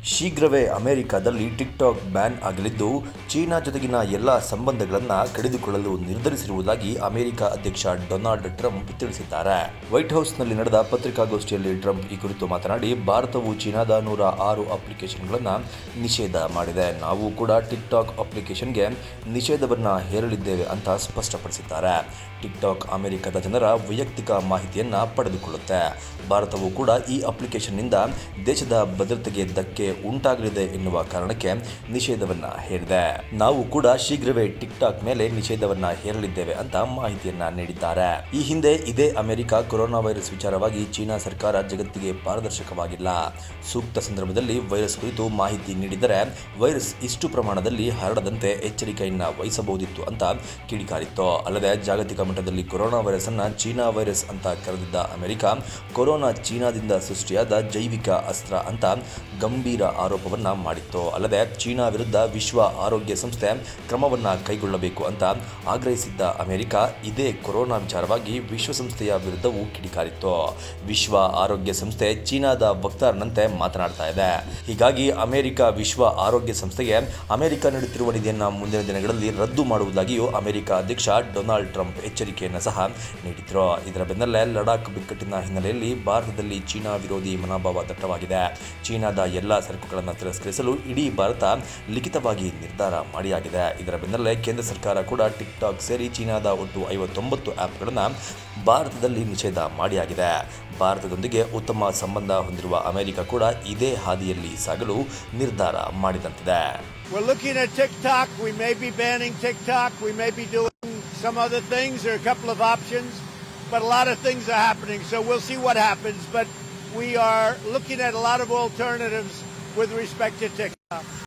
ಶೀಘ್ರವೇ ಅಮೆರಿಕದಲ್ಲಿ TikTok ban ಆಗಲಿದ್ದು China ಜೊತೆಗಿನ ಎಲ್ಲ ಸಂಬಂಧಗಳನ್ನು ಕಡಿದುಕೊಳ್ಳಲು ನಿರ್ಧರಿಸಿರುವುದಾಗಿ ಅಮೆರಿಕ ಅಧ್ಯಕ್ಷ ಡೊನಾಲ್ಡ್ ಟ್ರಂಪ್ ತಿಳಿಸಿದ್ದಾರೆ ವೈಟ್ ಹೌಸ್ನಲ್ಲಿ ನಡೆದ ಪತ್ರಿಕಾಗೋಷ್ಠಿಯಲ್ಲಿ ಟ್ರಂಪ್ ಈ ಕುರಿತು ಮಾತನಾಡಿ ಭಾರತವು ಚೀನಾದ ನೂರ ಆರು ಅಪ್ಲಿಕೇಶನ್ಗಳನ್ನು ನಿಷೇಧ ಮಾಡಿದೆ ನಾವು ಕೂಡ ಟಿಕ್ಟಾಕ್ ಅಪ್ಲಿಕೇಶನ್ಗೆ ನಿಷೇಧವನ್ನು ಹೇರಲಿದ್ದೇವೆ ಅಂತ ಸ್ಪಷ್ಟಪಡಿಸಿದ್ದಾರೆ ಟಿಕ್ಟಾಕ್ ಅಮೆರಿಕದ ಜನರ ವೈಯಕ್ತಿಕ ಮಾಹಿತಿಯನ್ನು ಪಡೆದುಕೊಳ್ಳುತ್ತೆ ಭಾರತವು ಕೂಡ ಈ ಅಪ್ಲಿಕೇಶನ್ನಿಂದ ದೇಶದ ಭದ್ರತೆಗೆ ಧಕ್ಕೆ ಉಂಟಾಗಲಿದೆ ಎನ್ನುವ ಕಾರಣಕ್ಕೆ ನಿಷೇಧವನ್ನ ಹೇರಿದೆ ನಾವು ಕೂಡ ಶೀಘ್ರವೇ ಟಿಕ್ಟಾಕ್ ಮೇಲೆ ನಿಷೇಧವನ್ನ ಹೇರಲಿದ್ದೇವೆ ಅಂತ ಮಾಹಿತಿಯನ್ನ ನೀಡಿದ್ದಾರೆ ಈ ಹಿಂದೆ ಇದೇ ಅಮೆರಿಕ ಕೊರೋನಾ ವೈರಸ್ ವಿಚಾರವಾಗಿ ಚೀನಾ ಸರ್ಕಾರ ಜಗತ್ತಿಗೆ ಪಾರದರ್ಶಕವಾಗಿಲ್ಲ ಸೂಕ್ತ ಸಂದರ್ಭದಲ್ಲಿ ವೈರಸ್ ಕುರಿತು ಮಾಹಿತಿ ನೀಡಿದರೆ ವೈರಸ್ ಇಷ್ಟು ಪ್ರಮಾಣದಲ್ಲಿ ಹರಡದಂತೆ ಎಚ್ಚರಿಕೆಯನ್ನ ವಹಿಸಬಹುದಿತ್ತು ಅಂತ ಕಿಡಿಕಾರಿತ್ತು ಅಲ್ಲದೆ ಜಾಗತಿಕ ಮಟ್ಟದಲ್ಲಿ ಕೊರೋನಾ ವೈರಸ್ ಅನ್ನ ಚೀನಾ ವೈರಸ್ ಅಂತ ಕರೆದಿದ್ದ ಅಮೆರಿಕ ಕೊರೋನಾ ಚೀನಾದಿಂದ ಸೃಷ್ಟಿಯಾದ ಜೈವಿಕ ಅಸ್ತ್ರ ಅಂತ ಗಂಭೀರ ಆರೋಪವನ್ನ ಮಾಡಿತ್ತು ಅಲ್ಲದೆ ಚೀನಾ ವಿರುದ್ಧ ವಿಶ್ವ ಆರೋಗ್ಯ ಸಂಸ್ಥೆ ಕ್ರಮವನ್ನ ಕೈಗೊಳ್ಳಬೇಕು ಅಂತ ಆಗ್ರಹಿಸಿದ್ದ ಅಮೆರಿಕ ಇದೇ ಕೊರೋನಾ ವಿಚಾರವಾಗಿ ವಿಶ್ವಸಂಸ್ಥೆಯ ವಿರುದ್ಧವೂ ಕಿಡಿಕಾರಿತ್ತು ವಿಶ್ವ ಆರೋಗ್ಯ ಸಂಸ್ಥೆ ಚೀನಾದ ವಕ್ತಾರನಂತೆ ಮಾತನಾಡ್ತಾ ಇದೆ ಹೀಗಾಗಿ ಅಮೆರಿಕ ವಿಶ್ವ ಆರೋಗ್ಯ ಸಂಸ್ಥೆಗೆ ಅಮೆರಿಕ ನೀಡುತ್ತಿರುವ ನಿಧಿಯನ್ನು ಮುಂದಿನ ದಿನಗಳಲ್ಲಿ ರದ್ದು ಮಾಡುವುದಾಗಿಯೂ ಅಮೆರಿಕ ಅಧ್ಯಕ್ಷ ಡೊನಾಲ್ಡ್ ಟ್ರಂಪ್ ಎಚ್ಚರಿಕೆಯನ್ನು ಸಹ ನೀಡಿದ್ರು ಇದರ ಬೆನ್ನಲ್ಲೇ ಲಡಾಖ್ ಬಿಕ್ಕಟ್ಟಿನ ಹಿನ್ನೆಲೆಯಲ್ಲಿ ಭಾರತದಲ್ಲಿ ಚೀನಾ ವಿರೋಧಿ ಮನೋಭಾವ ದಟ್ಟವಾಗಿದೆ ಚೀನಾದ ಎಲ್ಲ ಸರಕುಗಳನ್ನು ತಿರಸ್ಕರಿಸಲು ಇಡೀ ಭಾರತ ಲಿಖಿತವಾಗಿ ನಿರ್ಧಾರ ಮಾಡಿಯಾಗಿದೆ ಇದರ ಬೆನ್ನಲ್ಲೇ ಕೇಂದ್ರ ಸರ್ಕಾರ ಕೂಡ ಟಿಕ್ಟಾಕ್ ಸೇರಿ ಚೀನಾದ ಒಟ್ಟು ಐವತ್ತೊಂಬತ್ತು ಆ್ಯಪ್ಗಳನ್ನು ಭಾರತದಲ್ಲಿ ನಿಷೇಧ ಮಾಡಿಯಾಗಿದೆ ಭಾರತದೊಂದಿಗೆ ಉತ್ತಮ ಸಂಬಂಧ ಹೊಂದಿರುವ ಅಮೆರಿಕ ಕೂಡ ಇದೇ ಹಾದಿಯಲ್ಲಿ ಸಾಗಲು ನಿರ್ಧಾರ ಮಾಡಿದಂತಿದೆ We're looking at TikTok. We may be banning TikTok. We may be doing some other things. There are a couple of options, but a lot of things are happening. So we'll see what happens. But we are looking at a lot of alternatives with respect to TikTok.